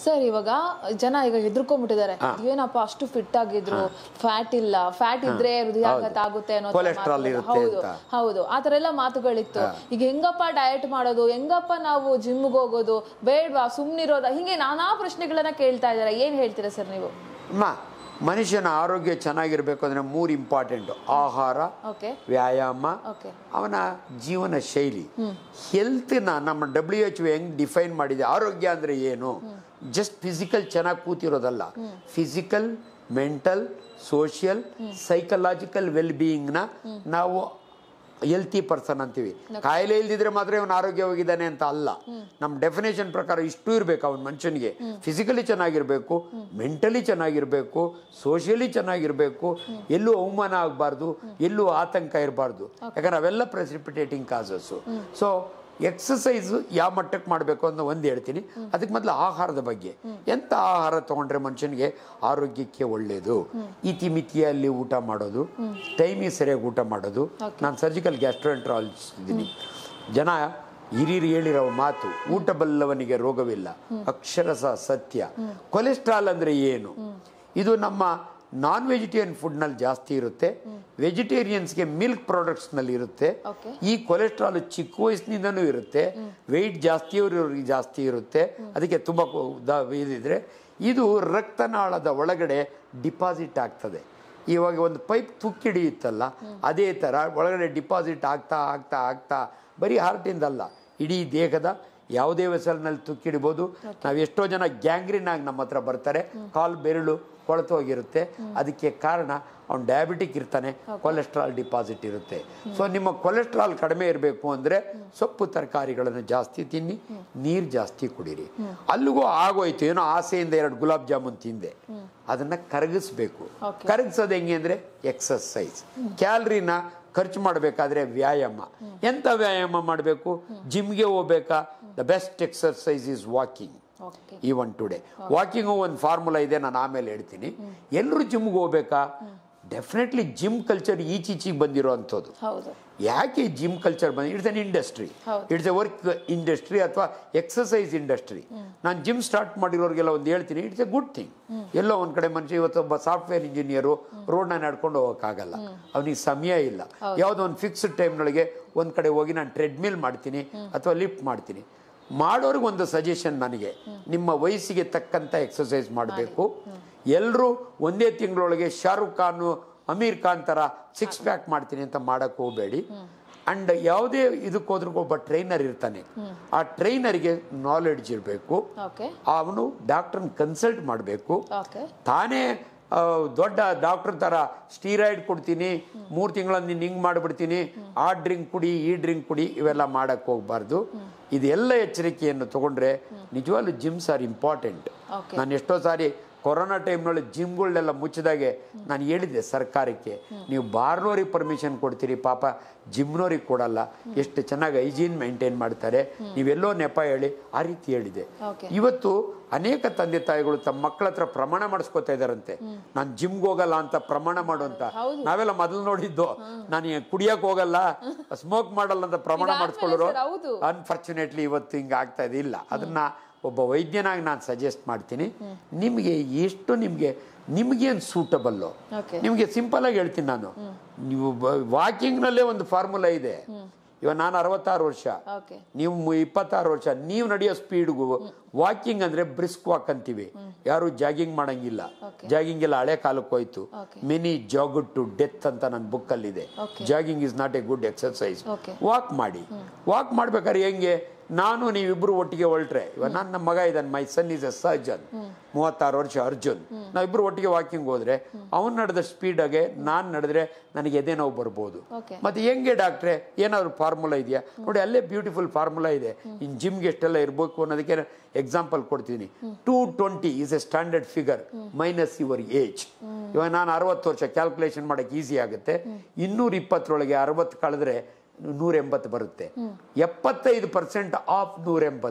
Sir ಇವಾಗ ಜನ ಈಗ ಹೆದರ್ಕೊಂಡ್ಬಿಟ್ಟಿದ್ದಾರೆ ಏನಪ್ಪ ಅಷ್ಟು ಫಿಟ್ ಆಗಿದ್ರು ಫ್ಯಾಟ್ ಇಲ್ಲ ಫ್ಯಾಟ್ ಇದ್ರೆ ಹೃದಯಾಘಾತ ಆಗುತ್ತೆ ಅನ್ನೋ ತರ Cholesterol ಮಾತುಗಳು. ಇರುತ್ತೆ ಹೌದು ಅಂತ. ಹೌದು ಆತರ ಎಲ್ಲ ಮಾತುಗಳಿತ್ತು ಈಗ ಹೆಂಗಪ್ಪ ಡಯಟ್ ಮಾಡೋದು ಹೆಂಗಪ್ಪ ನಾವು ಜಿಮ್ಗೆ ಹೋಗೋದು ಬೇಡವಾ ಸುಮ್ನಿರೋದ ಹಿಂಗೆ ನಾನಾ ಪ್ರಶ್ನೆಗಳನ್ನ ಕೇಳ್ತಾ ಇದಾರೆ ಏನ್ ಹೇಳ್ತೀರಾ ಸರ್ ನೀವು ಅಮ್ಮ ಮನುಷ್ಯನ ಆರೋಗ್ಯ ಚೆನ್ನಾಗಿರ್ಬೇಕು ಅಂದ್ರೆ ಮೂರು ಇಂಪಾರ್ಟೆಂಟ್ ಆಹಾರ ಓಕೆ ವ್ಯಾಯಾಮ ಓಕೆ ಅವನ ಜೀವನ ಶೈಲಿ ಹೆಲ್ತ್ನ ನಮ್ಮ ಡಬ್ಲ್ಯೂ ಎಚ್ ಹೆಂಗ್ ಡಿಫೈನ್ ಮಾಡಿದೆ ಆರೋಗ್ಯ ಅಂದ್ರೆ ಏನು ಜಸ್ಟ್ ಫಿಸಿಕಲ್ ಚೆನ್ನಾಗಿ ಕೂತಿರೋದಲ್ಲ physical mental social psychological well ಬೀಯಿಂಗ್ನ ನಾವು ಹೆಲ್ತಿ ಪರ್ಸನ್ ಅಂತೀವಿ ಕಾಯಿಲೆ ಇಲ್ದಿದ್ರೆ ಮಾತ್ರ ಇವನು ಆರೋಗ್ಯವಾಗಿದ್ದಾನೆ ಅಂತ ಅಲ್ಲ ನಮ್ಮ ಡೆಫಿನೇಷನ್ ಪ್ರಕಾರ ಇಷ್ಟು ಇರಬೇಕು ಅವನ ಮನುಷ್ಯನಿಗೆ ಫಿಸಿಕಲಿ ಚೆನ್ನಾಗಿರ್ಬೇಕು ಮೆಂಟಲಿ ಚೆನ್ನಾಗಿರ್ಬೇಕು ಸೋಷಿಯಲಿ ಚೆನ್ನಾಗಿರ್ಬೇಕು ಎಲ್ಲೂ ಅವಮಾನ ಆಗಬಾರ್ದು ಎಲ್ಲೂ ಆತಂಕ ಇರಬಾರ್ದು ಯಾಕಂದ್ರೆ ಅವೆಲ್ಲ ಪ್ರೆಸಿಪಿಟೇಟಿಂಗ್ ಕಾಸಸ್ಸು ಸೊ ಎಕ್ಸಸೈಸ್ ಯಾವ ಮಟ್ಟಕ್ಕೆ ಮಾಡಬೇಕು ಅಂತ ಒಂದು ಹೇಳ್ತೀನಿ ಅದಕ್ಕೆ ಮೊದಲು ಆಹಾರದ ಬಗ್ಗೆ ಎಂಥ ಆಹಾರ ತಗೊಂಡ್ರೆ ಮನುಷ್ಯನಿಗೆ ಆರೋಗ್ಯಕ್ಕೆ ಒಳ್ಳೆಯದು ಇತಿಮಿತಿಯಲ್ಲಿ ಊಟ ಮಾಡೋದು ಟೈಮಿಗೆ ಸರಿಯಾಗಿ ಊಟ ಮಾಡೋದು ನಾನು ಸರ್ಜಿಕಲ್ ಗ್ಯಾಸ್ಟ್ರೋಎಂಟ್ರಾಲಜಿಸ್ಟ್ ಇದ್ದೀನಿ ಜನ ಹಿರಿಯರು ಹೇಳಿರೋ ಮಾತು ಊಟ ಬಲ್ಲವನಿಗೆ ರೋಗವಿಲ್ಲ ಅಕ್ಷರಸ ಸತ್ಯ ಕೊಲೆಸ್ಟ್ರಾಲ್ ಅಂದ್ರೆ ಏನು ಇದು ನಮ್ಮ ನಾನ್ ವೆಜಿಟೇರಿಯನ್ ಫುಡ್ನಲ್ಲಿ ಜಾಸ್ತಿ ಇರುತ್ತೆ ವೆಜಿಟೇರಿಯನ್ಸ್ಗೆ ಮಿಲ್ಕ್ ಪ್ರಾಡಕ್ಟ್ಸ್ನಲ್ಲಿ ಇರುತ್ತೆ Okay. ಈ ಕೊಲೆಸ್ಟ್ರಾಲ್ ಚಿಕ್ಕ ವಯಸ್ಸಿನಿಂದನೂ ಇರುತ್ತೆ ವೆಯ್ಟ್ ಜಾಸ್ತಿ ಇರೋರಿಗೆ ಜಾಸ್ತಿ ಇರುತ್ತೆ ಅದಕ್ಕೆ ತುಂಬ ಕೊ- ದ- ಇದಿದ್ರೆ ಇದು ರಕ್ತನಾಳದ ಒಳಗಡೆ ಡಿಪಾಸಿಟ್ ಆಗ್ತದೆ ಇವಾಗ ಒಂದು ಪೈಪ್ ತುಕ್ಕಿಡಿಯುತ್ತಲ್ಲ ಅದೇ ಥರ ಒಳಗಡೆ ಡಿಪಾಸಿಟ್ ಆಗ್ತಾ ಆಗ್ತಾ ಆಗ್ತಾ ಬರೀ ಹಾರ್ಟಿಂದಲ್ಲ ಇಡೀ ದೇಹದ ಯಾವುದೇ ವೆಸಲ್ನಲ್ಲಿ ತುಕ್ಕಿಡ್ಬೋದು ನಾವು ಎಷ್ಟೋ ಜನ ಗ್ಯಾಂಗ್ರೀನ್ ಆಗಿ ನಮ್ಮ ಹತ್ರ ಬರ್ತಾರೆ ಕಾಲು ಬೆರಳು ಕೊಳೆತು ಹೋಗಿರುತ್ತೆ ಅದಕ್ಕೆ ಕಾರಣ ಅವ್ನು ಡಯಾಬಿಟಿಕ್ ಇರ್ತಾನೆ ಕೊಲೆಸ್ಟ್ರಾಲ್ ಡಿಪಾಸಿಟ್ ಇರುತ್ತೆ ಸೊ ನಿಮ್ಮ ಕೊಲೆಸ್ಟ್ರಾಲ್ ಕಡಿಮೆ ಇರಬೇಕು ಅಂದರೆ ಸೊಪ್ಪು ತರಕಾರಿಗಳನ್ನು ಜಾಸ್ತಿ ತಿನ್ನಿ ನೀರು ಜಾಸ್ತಿ ಕುಡೀರಿ ಅಲ್ಲಿಗೂ ಆಗೋಯ್ತು ಏನೋ ಆಸೆಯಿಂದ ಎರಡು ಗುಲಾಬ್ ಜಾಮೂನ್ ತಿಂದೆ ಅದನ್ನ ಕರಗಿಸ್ಬೇಕು Okay. ಕರಗಿಸೋದು ಹೆಂಗೆ ಅಂದರೆ ಎಕ್ಸಸೈಸ್ ಕ್ಯಾಲ್ರಿನ ಖರ್ಚು ಮಾಡಬೇಕಾದ್ರೆ ವ್ಯಾಯಾಮ ಎಂಥ ವ್ಯಾಯಾಮ ಮಾಡಬೇಕು ಜಿಮ್ಗೆ ಹೋಗ್ಬೇಕಾ the best exercise is walking okay even today walking ಒಂದು ಫಾರ್ಮುಲಾ ಇದೆ ನಾನು ಆಮೇಲೆ ಹೇಳ್ತೀನಿ ಎಲ್ಲರೂ ಜಿಮ್ಗೆ ಹೋಗ್ಬೇಕಾ ಡೆಫಿನೆಟ್ಲಿ ಜಿಮ್ ಕಲ್ಚರ್ ಈಚೀಚೆಗೆ ಬಂದಿರೋ ಅಂಥದ್ದು ಹೌದು ಯಾಕೆ ಜಿಮ್ ಕಲ್ಚರ್ ಬಂದ ಇಟ್ಸ್ ಅನ್ ಇಂಡಸ್ಟ್ರಿ ಹೌದು. ಇಟ್ಸ್ ಎ ವರ್ಕ್ ಇಂಡಸ್ಟ್ರಿ ಅಥವಾ ಎಕ್ಸಸೈಸ್ ಇಂಡಸ್ಟ್ರಿ ನಾನು ಜಿಮ್ ಸ್ಟಾರ್ಟ್ ಮಾಡಿರೋರಿಗೆಲ್ಲ ಒಂದು ಹೇಳ್ತೀನಿ ಇಟ್ಸ್ ಎ ಗುಡ್ ಥಿಂಗ್ ಎಲ್ಲೋ ಒಂದ್ ಕಡೆ ಮನುಷ್ಯ ಇವತ್ತೊಬ್ಬ ಸಾಫ್ಟ್ವೇರ್ ಇಂಜಿನಿಯರು ರೋಡ್ನ ನಡ್ಕೊಂಡು ಹೋಗೋಕ್ಕಾಗಲ್ಲ ಅವನಿಗೆ ಸಮಯ ಇಲ್ಲ ಯಾವುದೋ ಒಂದು ಫಿಕ್ಸ್ಡ್ ಟೈಮ್ನೊಳಗೆ ಒಂದು ಕಡೆ ಹೋಗಿ ನಾನು ಟ್ರೆಡ್ಮಿಲ್ ಮಾಡ್ತೀನಿ ಅಥವಾ ಲಿಫ್ಟ್ ಮಾಡ್ತೀನಿ ಮಾಡೋರಿಗೆ ಒಂದು ಸಜೆಷನ್ ನನಗೆ ನಿಮ್ಮ ವಯಸ್ಸಿಗೆ ತಕ್ಕಂತ ಎಕ್ಸಸೈಸ್ ಮಾಡಬೇಕು ಎಲ್ಲರೂ ಒಂದೇ ತಿಂಗಳೊಳಗೆ ಶಾರುಖ್ ಖಾನ್ ಅಮೀರ್ ಖಾನ್ ತರ ಸಿಕ್ಸ್ ಪ್ಯಾಕ್ ಮಾಡ್ತೀನಿ ಅಂತ ಮಾಡಕ್ ಹೋಗಬೇಡಿ ಅಂಡ್ ಯಾವುದೇ ಇದಕ್ಕೆ ಹೋದ್ರೂ ಒಬ್ಬ ಟ್ರೈನರ್ ಇರ್ತಾನೆ ಆ ಟ್ರೈನರ್ಗೆ ನಾಲೆಡ್ಜ್ ಇರಬೇಕು ಓಕೆ ಅವನು ಡಾಕ್ಟರ್ನ ಕನ್ಸಲ್ಟ್ ಮಾಡಬೇಕು ಓಕೆ ತಾನೇ ಆ, ದೊಡ್ಡ ಡಾಕ್ಟರ್ ತರ ಸ್ಟೀರಾಯ್ಡ್ ಕೊಡ್ತೀನಿ ಮೂರು ತಿಂಗಳಲ್ಲಿ ನೀನು ಹಿಂಗೆ ಮಾಡಿಬಿಡ್ತೀನಿ ಆ ಡ್ರಿಂಕ್ ಕುಡಿ ಈ ಡ್ರಿಂಕ್ ಕುಡಿ ಇವೆಲ್ಲ ಮಾಡಕ್ಕೆ ಹೋಗ್ಬಾರ್ದು ಇದೆಲ್ಲ ಎಚ್ಚರಿಕೆಯನ್ನು ತಗೊಂಡ್ರೆ ನಿಜವಾಗ್ಲೂ ಜಿಮ್ಸ್ ಆರ್ ಇಂಪಾರ್ಟೆಂಟ್ Okay. ನಾನು ಎಷ್ಟೋ ಸಾರಿ ಕೊರೋನಾ ಟೈಮ್ನಲ್ಲಿ ಜಿಮ್ಗಳನ್ನೆಲ್ಲ ಮುಚ್ಚಿದಾಗೆ ನಾನು ಹೇಳಿದ್ದೆ ಸರ್ಕಾರಕ್ಕೆ ನೀವು ಬಾರ್ನೋರಿಗೆ ಪರ್ಮಿಷನ್ ಕೊಡ್ತೀರಿ ಪಾಪ ಜಿಮ್ನೋರಿಗೆ ಕೊಡಲ್ಲ ಎಷ್ಟು ಚೆನ್ನಾಗಿ ಹೈಜೀನ್ ಮೇಂಟೈನ್ ಮಾಡ್ತಾರೆ ನೀವೆಲ್ಲೋ ನೆಪ ಹೇಳಿ ಆ ರೀತಿ ಹೇಳಿದೆ Okay. ಇವತ್ತು ಅನೇಕ ತಂದೆ ತಾಯಿಗಳು ತಮ್ಮ ಮಕ್ಕಳ ಹತ್ರ ಪ್ರಮಾಣ ಮಾಡಿಸ್ಕೊತಾ ಇದಾರಂತೆ ನಾನು ಜಿಮ್ಗೆ ಹೋಗಲ್ಲ ಅಂತ ಪ್ರಮಾಣ ಮಾಡುವಂತ ನಾವೆಲ್ಲ ಮೊದಲು ನೋಡಿದ್ದು ನಾನು ಕುಡಿಯಕ್ ಹೋಗಲ್ಲ ಸ್ಮೋಕ್ ಮಾಡಲ್ಲ ಅಂತ ಪ್ರಮಾಣ ಇದಾದ್ಮೇಲೆ ಮಾಡಿಸ್ಕೊಳ್ಳೋರು sir, ಹೌದು. ಅನ್ಫಾರ್ಚುನೇಟ್ಲಿ ಇವತ್ತು ಹಿಂಗೆ ಆಗ್ತಾ ಇದೆ ಇಲ್ಲ ಅದನ್ನ ಒಬ್ಬ ವೈದ್ಯನಾಗಿ ನಾನು ಸಜೆಸ್ಟ್ ಮಾಡ್ತೀನಿ ನಿಮಗೆ ಎಷ್ಟು ನಿಮಗೆ ನಿಮಗೇನು ಸೂಟಬಲ್ಲು Okay. ನಿಮಗೆ ಸಿಂಪಲ್ ಆಗಿ ಹೇಳ್ತೀನಿ ನಾನು ನೀವು ವಾಕಿಂಗ್ನಲ್ಲೇ ಒಂದು ಫಾರ್ಮುಲಾ ಇದೆ ಇವಾಗ ನಾನು ಅರವತ್ತಾರು ವರ್ಷ ಓಕೆ ನೀವು ಮು- ಇಪ್ಪತ್ತಾರು ವರ್ಷ ನೀವು ನಡೆಯೋ ಸ್ಪೀಡ್ಗೂ ವಾಕಿಂಗ್ ಅಂದ್ರೆ ಬ್ರಿಸ್ಕ್ ವಾಕ್ ಅಂತೀವಿ ಯಾರು ಜಾಗಿಂಗ್ ಮಾಡಂಗಿಲ್ಲ ಜಾಗಿಂಗ್ ಎಲ್ಲ ಹಳೆ ಕಾಲಕ್ಕೆ ಹೋಯ್ತು Okay. Many jog to death ಅಂತ ನನ್ನ ಬುಕ್ಕಲ್ಲಿದೆ Okay. Jogging is not a good exercise Okay. Walk ಮಾಡಿ ವಾಕ್ ಮಾಡ್ಬೇಕಾದ್ರೆ ಹೆಂಗೆ ನಾನು ನೀವಿಬ್ರು ಒಟ್ಟಿಗೆ ಹೊರಟ್ರೆ ಇವಾಗ ನನ್ನ ನಮ್ಮ ಮಗ ಇದ್ದಾನೆ my son is a surgeon ಮೂವತ್ತಾರು ವರ್ಷ ಅರ್ಜುನ್ ನಾವಿಬ್ರು ಒಟ್ಟಿಗೆ ವಾಕಿಂಗ್ ಹೋದ್ರೆ ಅವ್ನು ನಡೆದ ಸ್ಪೀಡಾಗೆ ನಾನು ನಡೆದ್ರೆ ನನಗೆ ಎದೆ ನೋವು ಬರ್ಬೋದು Okay. ಮತ್ತೆ ಹೆಂಗೆ ಡಾಕ್ಟ್ರೆ ಏನಾದ್ರು ಫಾರ್ಮುಲಾ ಇದೆಯಾ ನೋಡಿ ಅಲ್ಲೇ ಬ್ಯೂಟಿಫುಲ್ ಫಾರ್ಮುಲಾ ಇದೆ ಇನ್ ಜಿಮ್ಗೆ ಎಷ್ಟೆಲ್ಲ ಇರಬೇಕು ಅನ್ನೋದಕ್ಕೆ ಎಕ್ಸಾಂಪಲ್ ಕೊಡ್ತೀನಿ two twenty is a standard figure minus your age ಇವಾಗ ನಾನು ಅರವತ್ತು ವರ್ಷ ಕ್ಯಾಲ್ಕುಲೇಷನ್ ಮಾಡಕ್ಕೆ ಈಸಿ ಆಗುತ್ತೆ ಇನ್ನೂರ ಇಪ್ಪತ್ತರೊಳಗೆ ಅರವತ್ತು ಕಳೆದ್ರೆ ನೂರ ಎಂಬತ್ತು ಬರುತ್ತೆ ಎಪ್ಪತ್ತೈದು ಪರ್ಸೆಂಟ್ ಆಫ್ ನೂರ ಎಂಬತ್ತು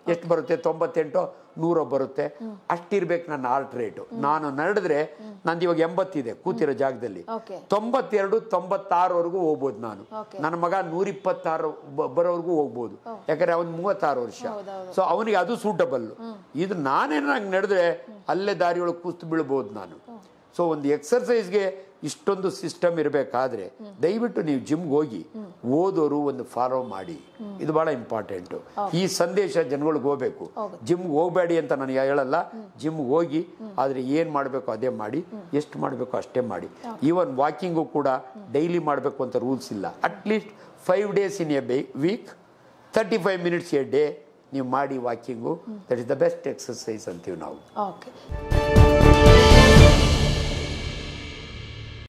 ಎಷ್ಟು ಬರುತ್ತೆ ತೊಂಬತ್ತೆಂಟು ನೂರು ಬರುತ್ತೆ ಅಷ್ಟಿರ್ಬೇಕು ನನ್ನ ಹಾರ್ಟ್ ರೇಟು ನಾನು ನಡೆದ್ರೆ ನಂದು ಇವಾಗ ಎಂಬತ್ತಿದೆ ಕೂತಿರೋ ಜಾಗದಲ್ಲಿ ಓಕೆ ತೊಂಬತ್ತೆರಡು ತೊಂಬತ್ತಾರವರೆಗೂ ಹೋಗ್ಬೋದು ನಾನು Okay. ನನ್ನ ಮಗ ನೂರ ಇಪ್ಪತ್ತಾರು ಬರೋವರೆಗೂ ಹೋಗ್ಬೋದು ಯಾಕಂದ್ರೆ ಅವನ್ ಮೂವತ್ತಾರು ವರ್ಷ ಸೊ ಅವನಿಗೆ ಅದು ಸೂಟಬಲ್ ಇದು ನಾನೇನು ನಂಗೆ ನಡೆದ್ರೆ ಅಲ್ಲೇ ದಾರಿಯೊಳಗೆ ಕೂತು ಬೀಳ್ಬೋದು ನಾನು ಸೊ ಒಂದು ಎಕ್ಸರ್ಸೈಸ್ಗೆ ಇಷ್ಟೊಂದು ಸಿಸ್ಟಮ್ ಇರಬೇಕಾದ್ರೆ ದಯವಿಟ್ಟು ನೀವು ಜಿಮ್ಗೆ ಹೋಗಿ ಓದೋರು ಒಂದು ಫಾಲೋ ಮಾಡಿ ಇದು ಬಹಳ ಇಂಪಾರ್ಟೆಂಟು ಈ ಸಂದೇಶ ಜನಗಳಿಗೆ ಹೋಗ್ಬೇಕು ಜಿಮ್ಗೆ ಹೋಗಬೇಡಿ ಅಂತ ನಾನು ಹೇಳಲ್ಲ ಜಿಮ್ಗೆ ಹೋಗಿ ಆದರೆ ಏನು ಮಾಡಬೇಕು ಅದೇ ಮಾಡಿ ಎಷ್ಟು ಮಾಡಬೇಕು ಅಷ್ಟೇ ಮಾಡಿ ಈವನ್ ವಾಕಿಂಗು ಕೂಡ ಡೈಲಿ ಮಾಡಬೇಕು ಅಂತ ರೂಲ್ಸ್ ಇಲ್ಲ at least five days in a bay week thirty five minutes a day ನೀವು ಮಾಡಿ walking that is the best exercise ಅಂತೀವಿ ನಾವು ಓಕೆ